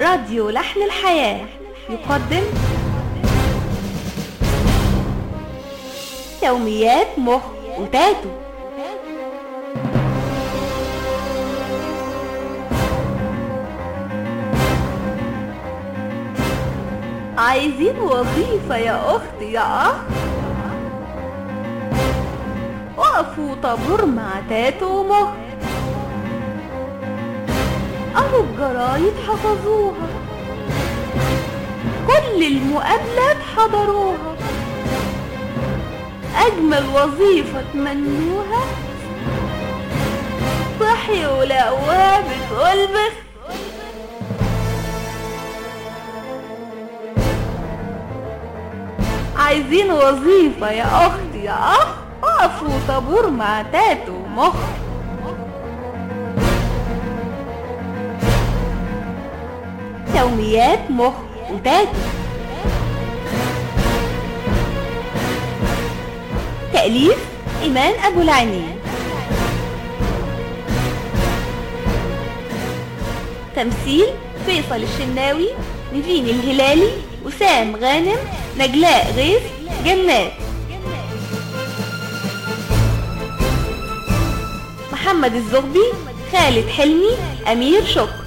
راديو لحن الحياة يقدم يوميات مخ وتاتو عايزين وظيفة يا أختي يا أخ وقفوا طابور مع تاتو ومخ أهو الجرايد حفظوها كل المقابلات حضروها أجمل وظيفة تمنوها صحي ولقوها بتقول بس عايزين وظيفة يا أختي يا أخ وقفوا طابور مع تاتو مخ يوميات مخ وتاتو تأليف إيمان أبو العينين تمثيل فيصل الشناوي نيفين الهلالي وسام غانم نجلاء غيث جنات محمد الزغبي خالد حلمي أمير شكر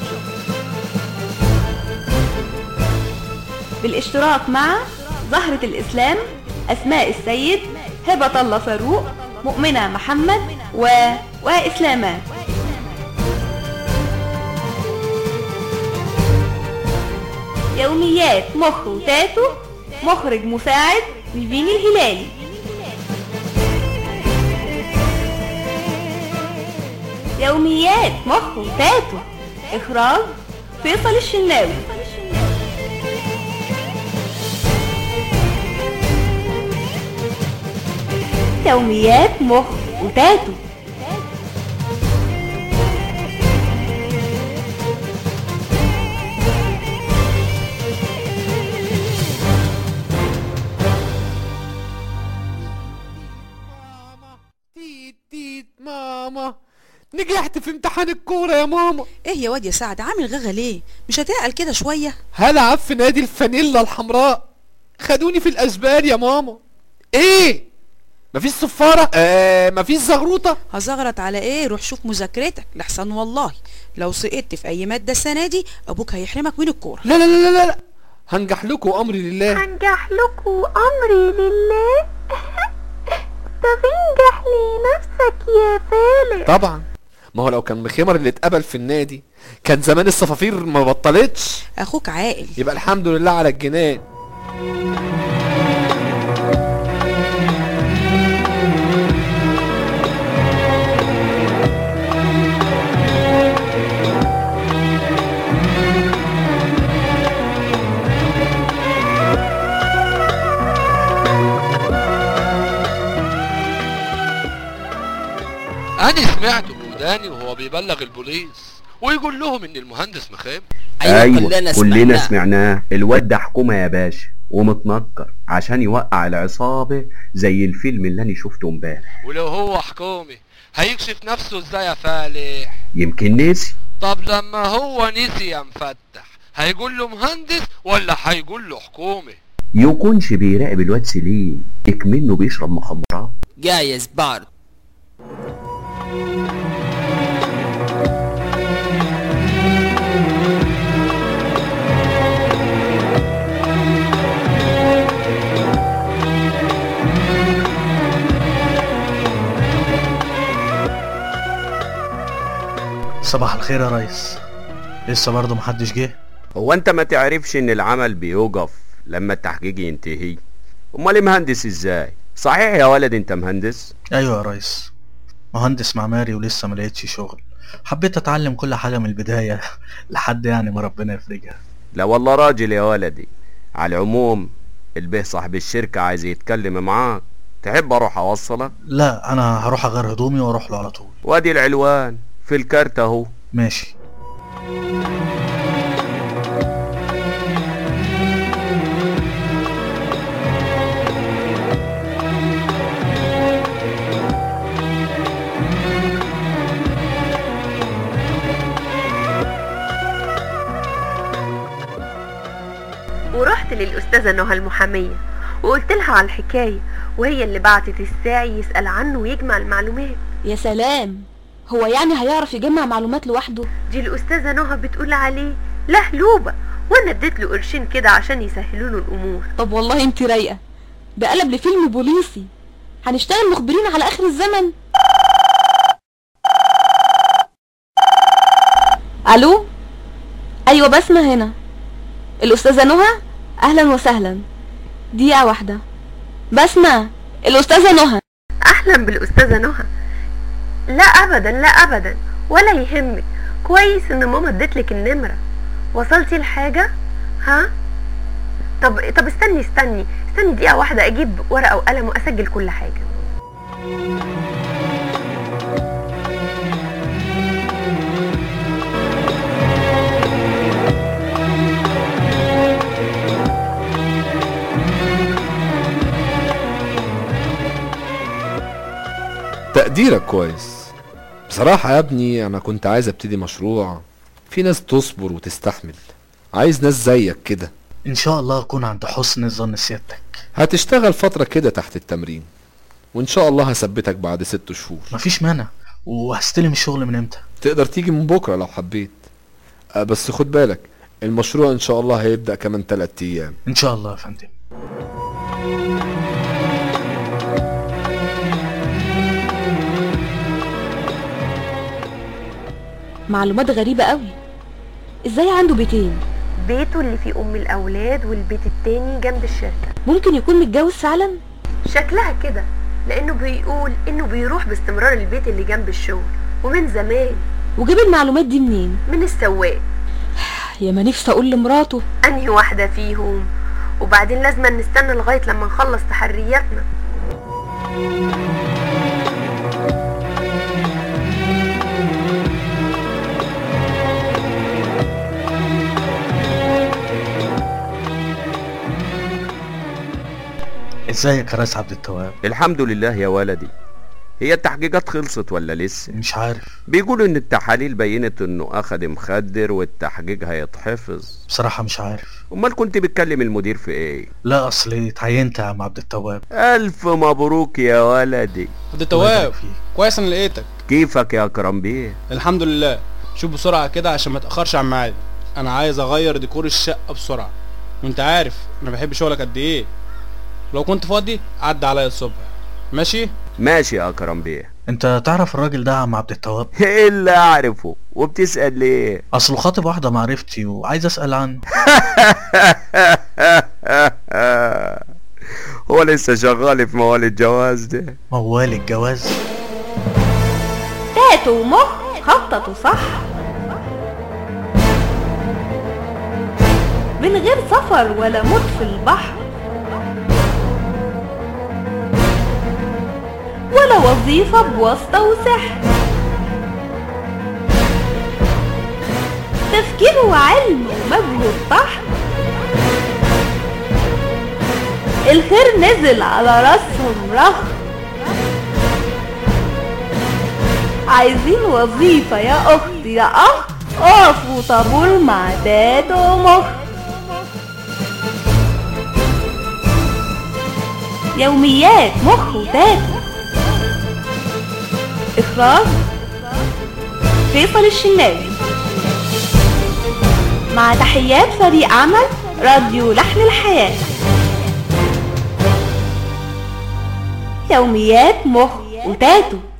بالاشتراك مع زهرة الإسلام أسماء السيد هبة الله فاروق مؤمنة محمد و... وإسلامان يوميات مخ وتاتو مخرج مساعد نيفين الهلالي يوميات مخ وتاتو إخراج فيصل الشناوي يوميات مخ وتاتو ماما تيت تيت ماما نجحت في امتحان الكورة يا ماما ايه يا واد يا سعد عامل غغا ليه مش هتعقل كده شويه هلعب في نادي الفانيلا الحمراء خدوني في الاسبان يا ماما ايه مفيش صفارة آه مفيش زغروطة هزغرط على ايه روح شوف مذاكرتك لحسن والله لو سقطت في اي ماده السنه دي ابوك هيحرمك من الكوره لا لا لا لا لا هنجح لكم امري لله هنجح لكم أمري لله طب انجح لنفسك يا فالح طبعا ما هو لو كان مخمر اللي اتقبل في النادي كان زمان الصفافير ما بطلتش اخوك عاقل يبقى الحمد لله على الجنان أنا سمعته بوداني وهو بيبلغ البوليس ويقول لهم إن المهندس مخام ايوه كلنا, كلنا سمعناه الواد ده حكومه يا باشا ومتنكر عشان يوقع العصابه زي الفيلم اللي انا شفته امبارح ولو هو حكومي هيكشف نفسه ازاي يا فالح يمكن نسي طب لما هو نسي يا مفتح هيقول له مهندس ولا هيقول له حكومي يكونش بيراقب الواد سليم اكمنه بيشرب مخدرات جايز برضه صباح الخير يا ريس لسه برضه محدش جه هو انت ما تعرفش ان العمل بيوقف لما التحقيق ينتهي امال مهندس ازاي صحيح يا ولد انت مهندس ايوه يا ريس مهندس معماري ولسه ما لقيتش شغل حبيت اتعلم كل حاجه من البدايه لحد يعني ما ربنا يفرجها لا والله راجل يا ولدي على العموم البيه صاحب الشركة عايز يتكلم معاك تحب اروح اوصلك لا انا هروح اغير هدومي واروح له على طول وادي العلوان في الكارت اهو ماشي للأستاذة نهى المحامية وقلت لها على الحكاية وهي اللي بعتت الساعي يسأل عنه ويجمع المعلومات يا سلام هو يعني هيعرف يجمع معلومات لوحده دي الأستاذة نهى بتقول عليه لهلوبة وأنا اديت له قرشين كده عشان يسهلوا له الأمور طب والله انت رايقه ده قلب لفيلم بوليسي هنشتغل مخبرين على اخر الزمن الو ايوه بسمة هنا الاستاذة نهى اهلا وسهلا دقيقة واحدة بسمة الاستاذة نهى أهلا بالأستاذة نهى لا أبدا لا أبدا ولا يهمك كويس إن ماما اديتلك النمرة وصلتي الحاجة ها طب طب استني استني استني دقيقة واحدة أجيب ورقة وقلم وأسجل كل حاجة تقديرك كويس بصراحة يا ابني أنا كنت عايز أبتدي مشروع في ناس تصبر وتستحمل عايز ناس زيك كده ان شاء الله اكون عند حسن ظن سيادتك هتشتغل فترة كده تحت التمرين وإن شاء الله هثبتك بعد ست شهور مفيش مانع وهستلم الشغل من امتى تقدر تيجي من بكرة لو حبيت أه بس خد بالك المشروع إن شاء الله هيبدأ كمان تلات أيام ان شاء الله يا فندم معلومات غريبة قوي ازاي عنده بيتين بيته اللي فيه أم الأولاد والبيت التاني جنب الشركة ممكن يكون متجوز فعلا شكلها كده لأنه بيقول إنه بيروح باستمرار البيت اللي جنب الشغل ومن زمان وجيب المعلومات دي منين من السواق يا ما نفسي اقول لمراته أنهي واحدة فيهم وبعدين لازم نستنى لغاية لما نخلص تحرياتنا ازيك يا ريس عبد التواب الحمد لله يا ولدي هي التحقيقات خلصت ولا لسه مش عارف بيقولوا ان التحاليل بينت انه اخد مخدر والتحقيق هيتحفظ بصراحة مش عارف امال كنت بتكلم المدير في ايه لا اصلي اتعينت يا عم عبد التواب الف مبروك يا ولدي عبد الله التواب يبارك فيك. كويس انا لقيتك كيفك يا اكرم بيه الحمد لله شوف بسرعه كده عشان ما تاخرش عن ميعادي انا عايز اغير ديكور الشقه بسرعه وانت عارف انا بحب شغلك قد ايه لو كنت فاضي عدى عليا الصبح ماشي ماشي يا اكرم بيه انت تعرف الراجل ده يا عم عبد التواب ايه اللي اعرفه وبتسأل ليه اصله خاطب واحدة معرفتي وعايز اسأل عنه هو لسه شغال في موال الجواز ده موال الجواز تاتو ومخ خططوا صح من غير سفر ولا موت في البحر ولا وظيفة بواسطة وسحر تفكير وعلم ومجهود طحن الخير نزل على راسهم رخ عايزين وظيفة يا أختي يا أخ اقفوا طابور مع تاتو مخ يوميات مخ وتاتو إخراج فيصل الشناوي مع تحيات فريق عمل راديو لحن الحياة يوميات مخ وتاتو